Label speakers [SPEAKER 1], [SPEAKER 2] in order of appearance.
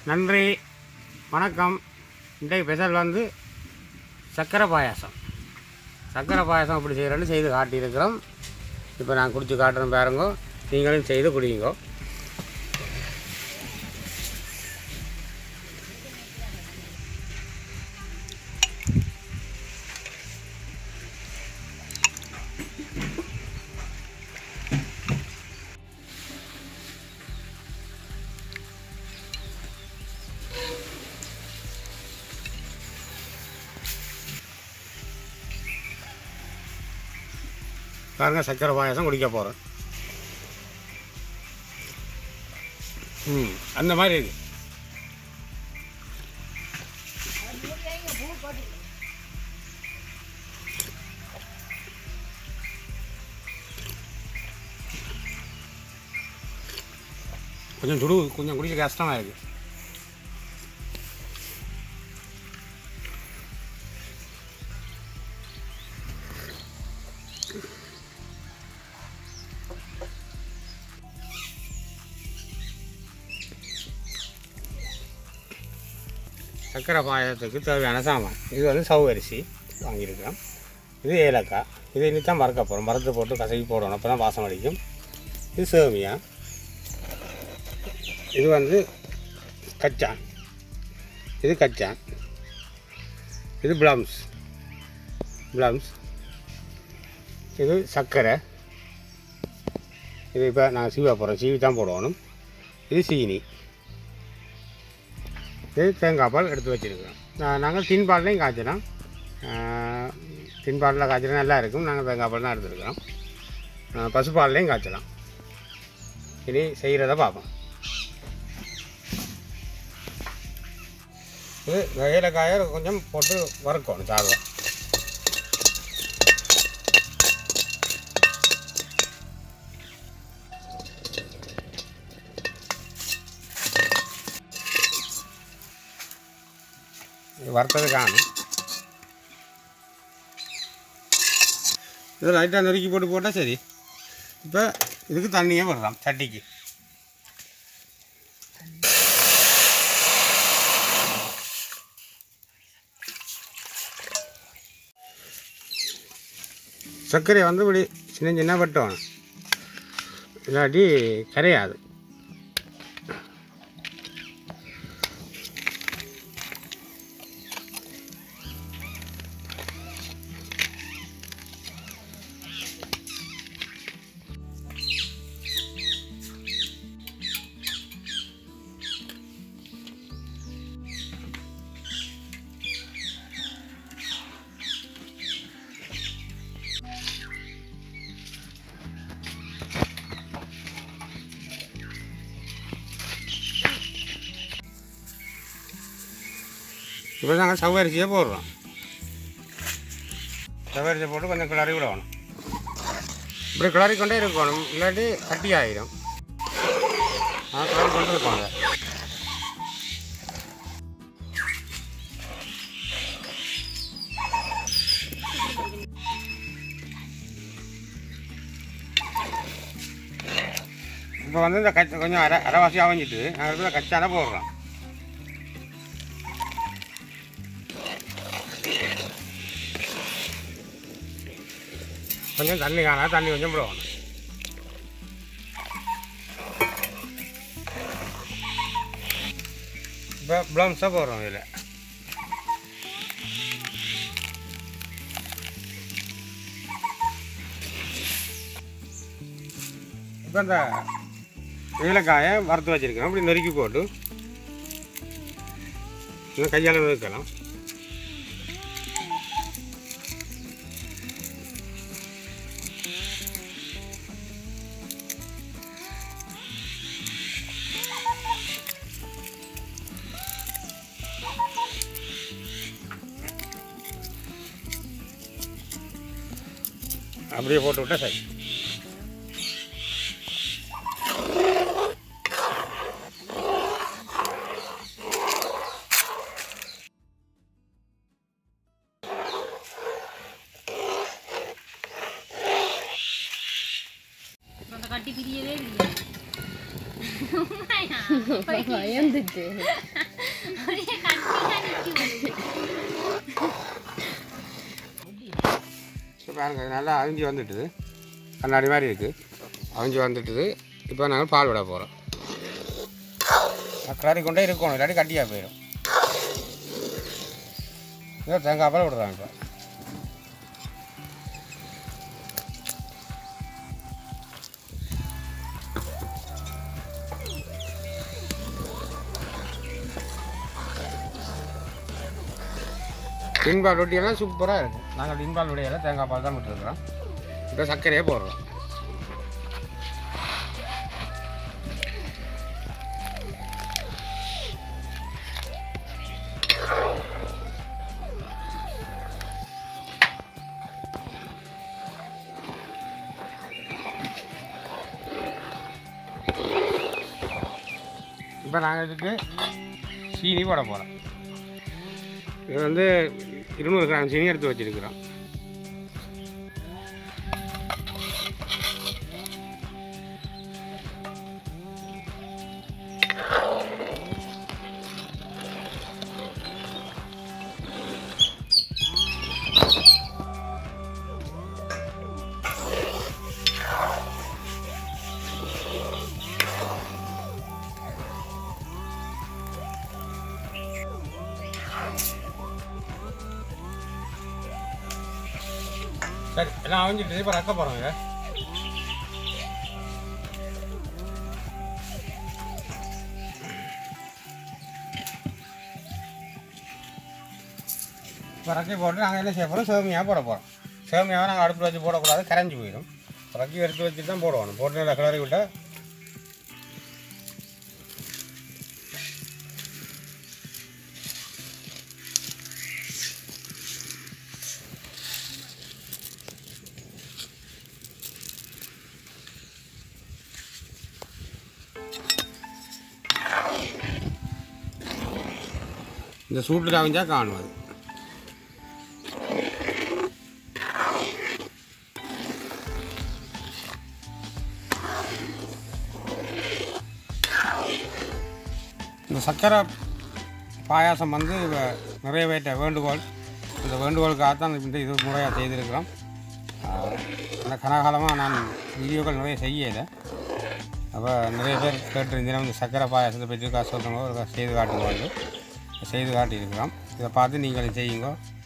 [SPEAKER 1] நன்றி வணக்கம் இன்றைக்கு ஸ்பெஷல் வந்து சர்க்கரை பாயாசம் சர்க்கரை பாயாசம் எப்படி செய்கிறேன்னு செய்து காட்டியிருக்கிறோம் இப்போ நான் குடிச்சு காட்டுறேன் பாருங்க நீங்களும் செய்து குடிங்க பாருங்க சர்க்கரை பாயாசம் குடிக்க போகிறேன் ம் அந்த மாதிரி இருக்கு கொஞ்சம் சுடு கொஞ்சம் குடிக்க கஷ்டமாக இருக்குது சர்க்கரை பாயசத்துக்கு தேவையான சாமான் இது வந்து சவ்வரிசி வாங்கியிருக்கிறோம் இது ஏலக்காய் இது இனி தான் மறக்க போகிறோம் மரத்து போட்டு கசக்கி போடணும் அப்போ தான் வாசம் அடிக்கும் இது சேமியா இது வந்து கச்சான் இது கச்சான் இது பிளம்ஸ் பிளம்ஸ் இது சர்க்கரை இது இப்போ நாங்கள் சீவா போகிறோம் சீவி தான் போடணும் இது சீனி இது தேங்காய் பால் எடுத்து வச்சுருக்கிறோம் நாங்கள் டின் பால்லையும் காய்ச்சலாம் டின் பாலில் காய்ச்சலாம் நல்லா இருக்கும் நாங்கள் தேங்காய் பால் தான் எடுத்துருக்கிறோம் பசுப்பால்லையும் காய்ச்சலாம் இனி செய்கிறத பார்ப்போம் இது ஏலக்காயை கொஞ்சம் போட்டு வறுக்கணும் சாதம் இது வறுத்தது காணும் இது லைட்டாக நறுக்கி போட்டு போட்டால் சரி இப்போ இதுக்கு தண்ணியே விடலாம் சட்டிக்கு சர்க்கரை வந்து இப்படி சின்ன சின்ன வெட்டணும் இல்லாட்டி கரையாது இப்போ நாங்கள் சவ்வரிசியை போடுறோம் சவ்வரிசியை போட்டு கொஞ்சம் கிளறி விடணும் இப்படி கிளறி கொண்டே இருக்கணும் இல்லாட்டி கட்டி ஆயிடும் ஆ கிளறி கொண்டு இருப்பாங்க இப்போ வந்து இந்த கச்ச கொஞ்சம் அரை அரைவாசி அவஞ்சிட்டு நாங்கள் இதில் கச்சான போடுறோம் கொஞ்சம் தண்ணி காணா தண்ணி கொஞ்சம் விடணும் இப்போ ப்ளம்ஸாக போடுறோம் இதில் இப்போ இந்த ஏலக்காயை வறுத்து வச்சுருக்கோம் அப்படி நறுக்கி போட்டு இன்னும் கையால் நறுக்கலாம் அப்படியே போட்டு விட்டா சரி
[SPEAKER 2] அந்த கட்டி பிரியவே இல்லை பயந்துட்டு
[SPEAKER 3] ஒரே கட்டியா நிக்குது.
[SPEAKER 1] இப்போ பாருங்க இது நல்லா அவிஞ்சு வந்துட்டுது கண்ணாடி மாதிரி இருக்குது அவிஞ்சு வந்துட்டுது இப்போ நாங்கள் பால் விட போகிறோம் கிளறி கொண்டே இருக்கணும் இல்லாட்டி கட்டியாக போயிடும் இதோ தேங்காய் பால் விடுறாங்க இப்போ டின்பால் ரொட்டியெல்லாம் சூப்பராக இருக்கும் நாங்கள் டின்பால் ரொட்டியெல்லாம் தேங்காய் பால் தான் விட்டுருக்குறோம் இப்போ சர்க்கரையே போடுறோம் இப்போ நாங்கள் இதுக்கு சீனி போட போகிறோம் இது வந்து இருநூறு கிராம் சீனி எடுத்து வச்சிருக்கிறோம் சரி எல்லாம் அவிஞ்சிட்டு இப்போ ரக்க போகிறோங்க இப்போ ரக்கி போட்டு நாங்கள் என்ன செய்ய போகிறோம் சேமியாக போட போகிறோம் சேமியாவை நாங்கள் அடுப்பில் வச்சு போடக்கூடாது கரைஞ்சி போயிடும் ரக்கி எடுத்து வச்சு தான் போடுவோம் போட்டு நல்லா கிளறி விட்டால் இந்த சூட்டில் அவிஞ்சா காணும் அது இந்த சக்கரை பாயாசம் வந்து வ- நிறைவேற்ற வேண்டுகோள் இந்த வேண்டுகோளுக்காக தான் இந்த இது முறையாக செய்திருக்கிறோம் ஆஹ், இந்த கனகாலமாக நான் வீடியோக்கள் நிறைய செய்யலை அப்போ நிறைய பேர் கேட்டிருந்தீங்கன்னா இந்த சக்கரை பாயாசத்தை பற்றி காசு சொல்கிறவங்க ஒரு செய்து காட்டுவாங்க செய்து காட்டியிருக்கிறோம் இதை பார்த்து நீங்களும் செய்யுங்க